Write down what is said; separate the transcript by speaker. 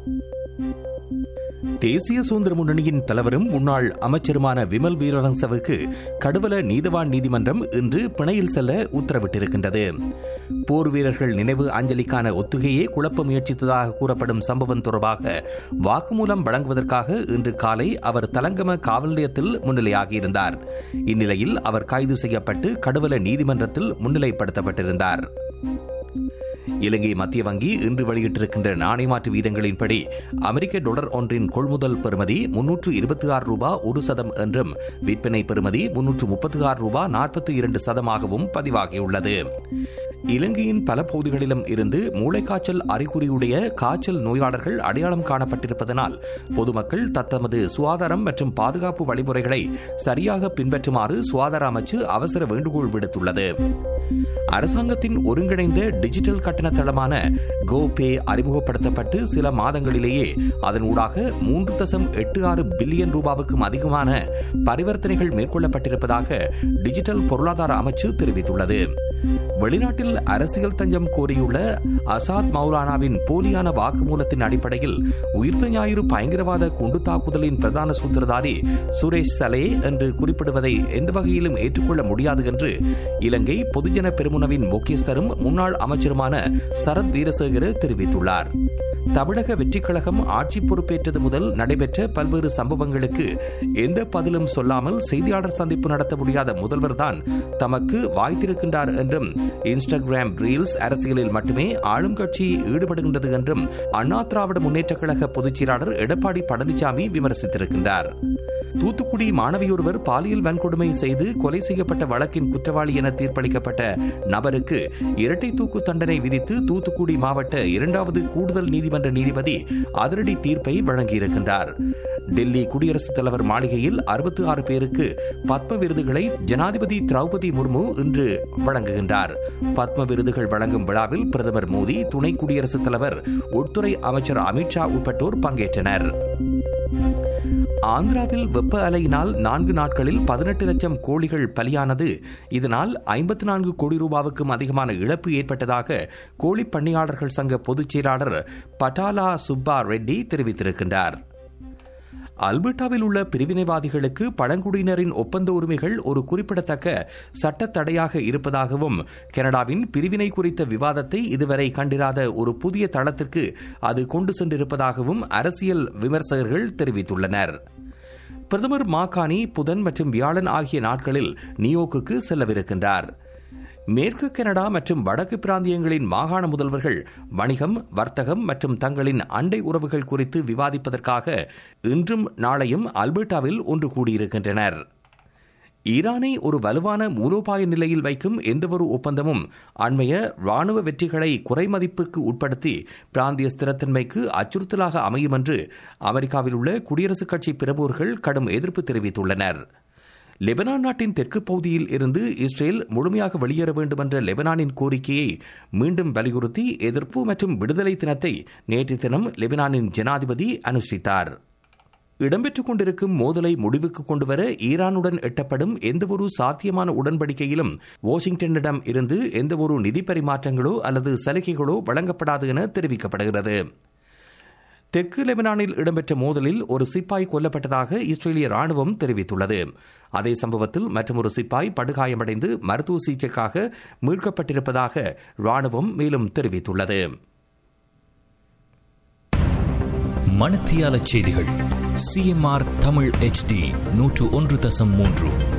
Speaker 1: தேசிய சுதந்திர முன்னணியின் தலைவரும் முன்னாள் அமைச்சருமான விமல் வீரவன்சவுக்கு கடுவல நீதவான் நீதிமன்றம் இன்று பிணையில் செல்ல உத்தரவிட்டிருக்கின்றது போர் வீரர்கள் நினைவு அஞ்சலிக்கான ஒத்துகையை குழப்ப முயற்சித்ததாக கூறப்படும் சம்பவம் தொடர்பாக வாக்குமூலம் வழங்குவதற்காக இன்று காலை அவர் தலங்கம காவல் நிலையத்தில் முன்னிலையாகியிருந்தார் இந்நிலையில் அவர் கைது செய்யப்பட்டு கடுவல நீதிமன்றத்தில் முன்னிலைப்படுத்தப்பட்டிருந்தார் இலங்கை மத்திய வங்கி இன்று வெளியிட்டிருக்கின்ற நாணய மாற்று வீதங்களின்படி அமெரிக்க டாலர் ஒன்றின் கொள்முதல் பெறுமதி முன்னூற்று இருபத்தி ஆறு ரூபாய் ஒரு சதம் என்றும் விற்பனை பெறுமதி முன்னூற்று முப்பத்தி ஆறு ரூபாய் நாற்பத்தி இரண்டு சதமாகவும் பதிவாகியுள்ளது இலங்கையின் பல பகுதிகளிலும் இருந்து மூளைக்காய்ச்சல் அறிகுறியுடைய காய்ச்சல் நோயாளர்கள் அடையாளம் காணப்பட்டிருப்பதனால் பொதுமக்கள் தத்தமது சுகாதாரம் மற்றும் பாதுகாப்பு வழிமுறைகளை சரியாக பின்பற்றுமாறு சுகாதார அமைச்சு அவசர வேண்டுகோள் விடுத்துள்ளது அரசாங்கத்தின் ஒருங்கிணைந்த டிஜிட்டல் கட்டண தளமான கோபே அறிமுகப்படுத்தப்பட்டு சில மாதங்களிலேயே அதனூடாக மூன்று தசம் எட்டு ஆறு பில்லியன் ரூபாவுக்கும் அதிகமான பரிவர்த்தனைகள் மேற்கொள்ளப்பட்டிருப்பதாக டிஜிட்டல் பொருளாதார அமைச்சு தெரிவித்துள்ளது வெளிநாட்டில் அரசியல் தஞ்சம் கோரியுள்ள அசாத் மௌலானாவின் போலியான வாக்குமூலத்தின் அடிப்படையில் உயிர்த்த ஞாயிறு பயங்கரவாத குண்டு தாக்குதலின் பிரதான சூத்திரதாரி சுரேஷ் சலே என்று குறிப்பிடுவதை எந்த வகையிலும் ஏற்றுக்கொள்ள முடியாது என்று இலங்கை பொதுஜன பெருமுனவின் முக்கியஸ்தரும் முன்னாள் அமைச்சருமான சரத் வீரசேகர தெரிவித்துள்ளார் தமிழக வெற்றிக் கழகம் ஆட்சி பொறுப்பேற்றது முதல் நடைபெற்ற பல்வேறு சம்பவங்களுக்கு எந்த பதிலும் சொல்லாமல் செய்தியாளர் சந்திப்பு நடத்த முடியாத முதல்வர்தான் தமக்கு வாய்த்திருக்கின்றார் என்றும் இன்ஸ்டாகிராம் ரீல்ஸ் அரசியலில் மட்டுமே ஆளும் கட்சி ஈடுபடுகின்றது என்றும் அண்ணா திராவிட முன்னேற்ற கழக பொதுச் செயலாளர் எடப்பாடி பழனிசாமி விமர்சித்திருக்கின்றார் தூத்துக்குடி மாணவியொருவர் பாலியல் வன்கொடுமை செய்து கொலை செய்யப்பட்ட வழக்கின் குற்றவாளி என தீர்ப்பளிக்கப்பட்ட நபருக்கு இரட்டை தூக்கு தண்டனை விதித்து தூத்துக்குடி மாவட்ட இரண்டாவது கூடுதல் நீதிமன்ற நீதிபதி அதிரடி தீர்ப்பை வழங்கியிருக்கின்றார் டெல்லி குடியரசுத் தலைவர் மாளிகையில் அறுபத்தி ஆறு பேருக்கு பத்ம விருதுகளை ஜனாதிபதி திரௌபதி முர்மு இன்று வழங்குகின்றார் பத்ம விருதுகள் வழங்கும் விழாவில் பிரதமர் மோடி துணை குடியரசுத் தலைவர் உள்துறை அமைச்சர் அமித்ஷா உட்பட்டோர் பங்கேற்றனர் ஆந்திராவில் வெப்ப அலையினால் நான்கு நாட்களில் பதினெட்டு லட்சம் கோழிகள் பலியானது இதனால் ஐம்பத்தி நான்கு கோடி ரூபாவுக்கும் அதிகமான இழப்பு ஏற்பட்டதாக கோழி பண்ணையாளர்கள் சங்க பொதுச் செயலாளர் பட்டாலா சுப்பா ரெட்டி தெரிவித்திருக்கின்றார் அல்பர்டாவில் உள்ள பிரிவினைவாதிகளுக்கு பழங்குடியினரின் ஒப்பந்த உரிமைகள் ஒரு குறிப்பிடத்தக்க சட்ட தடையாக இருப்பதாகவும் கனடாவின் பிரிவினை குறித்த விவாதத்தை இதுவரை கண்டிராத ஒரு புதிய தளத்திற்கு அது கொண்டு சென்றிருப்பதாகவும் அரசியல் விமர்சகர்கள் தெரிவித்துள்ளனர் பிரதமர் மாகாணி புதன் மற்றும் வியாழன் ஆகிய நாட்களில் நியோக்குக்கு செல்லவிருக்கின்றார் மேற்கு கனடா மற்றும் வடக்கு பிராந்தியங்களின் மாகாண முதல்வர்கள் வணிகம் வர்த்தகம் மற்றும் தங்களின் அண்டை உறவுகள் குறித்து விவாதிப்பதற்காக இன்றும் நாளையும் அல்பர்டாவில் ஒன்று கூடியிருக்கின்றனர் ஈரானை ஒரு வலுவான மூலோபாய நிலையில் வைக்கும் எந்தவொரு ஒப்பந்தமும் அண்மைய ராணுவ வெற்றிகளை குறைமதிப்புக்கு உட்படுத்தி பிராந்திய ஸ்திரத்தன்மைக்கு அச்சுறுத்தலாக அமையும் என்று அமெரிக்காவில் உள்ள குடியரசுக் கட்சி பிரமுகர்கள் கடும் எதிர்ப்பு தெரிவித்துள்ளனர் லெபனான் நாட்டின் தெற்கு பகுதியில் இருந்து இஸ்ரேல் முழுமையாக வெளியேற வேண்டும் என்ற லெபனானின் கோரிக்கையை மீண்டும் வலியுறுத்தி எதிர்ப்பு மற்றும் விடுதலை தினத்தை நேற்று தினம் லெபனானின் ஜனாதிபதி அனுஷ்டித்தார் இடம்பெற்றுக் கொண்டிருக்கும் மோதலை முடிவுக்கு கொண்டுவர ஈரானுடன் எட்டப்படும் எந்தவொரு சாத்தியமான உடன்படிக்கையிலும் வாஷிங்டனிடம் இருந்து எந்தவொரு நிதி பரிமாற்றங்களோ அல்லது சலுகைகளோ வழங்கப்படாது என தெரிவிக்கப்படுகிறது தெற்கு லெபனானில் இடம்பெற்ற மோதலில் ஒரு சிப்பாய் கொல்லப்பட்டதாக இஸ்ரேலிய ராணுவம் தெரிவித்துள்ளது அதே சம்பவத்தில் மற்றொரு சிப்பாய் படுகாயமடைந்து மருத்துவ சிகிச்சைக்காக மீட்கப்பட்டிருப்பதாக ராணுவம் மேலும் தெரிவித்துள்ளது
Speaker 2: மணத்தியால செய்திகள் சிஎம்ஆர் தமிழ் ஹெச்டி நூற்று ஒன்று தசம் மூன்று